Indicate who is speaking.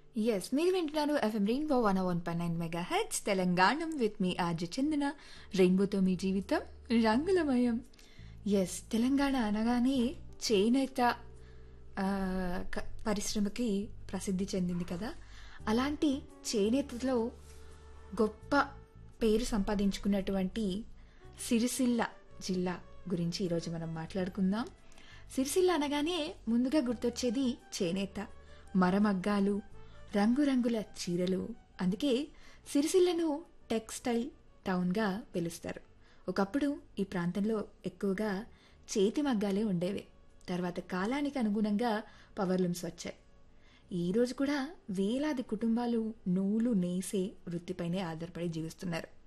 Speaker 1: yes మీరు వింటున్నారు FM rainbow one one point nine mega heads Telangana with మీ ఆర్జ చెందిన రెయిన్బోతో మీ జీవితం రంగులమయం ఎస్ తెలంగాణ అనగానే చేనేత ఆ, క- పరిశ్రమకి ప్రసిద్ధి చెందింది కదా అలాంటి చేనేతలో గొప్ప పేరు సంపాదించుకున్నటువంటి సిరిసిల్ల జిల్లా గురించి ఈరోజు మనం మాట్లాడుకుందాం సిరిసిల్ల అనగానే ముందుగా గుర్తొచ్చేది చేనేత మరమగ్గాలు రంగురంగుల చీరలు అందుకే సిరిసిల్లను టెక్స్టైల్ టౌన్గా పిలుస్తారు ఒకప్పుడు ఈ ప్రాంతంలో ఎక్కువగా చేతి మగ్గాలే ఉండేవి తర్వాత కాలానికి అనుగుణంగా పవర్లూమ్స్ వచ్చాయి ఈ రోజు కూడా వేలాది కుటుంబాలు నూలు నేసే వృత్తిపైనే ఆధారపడి జీవిస్తున్నారు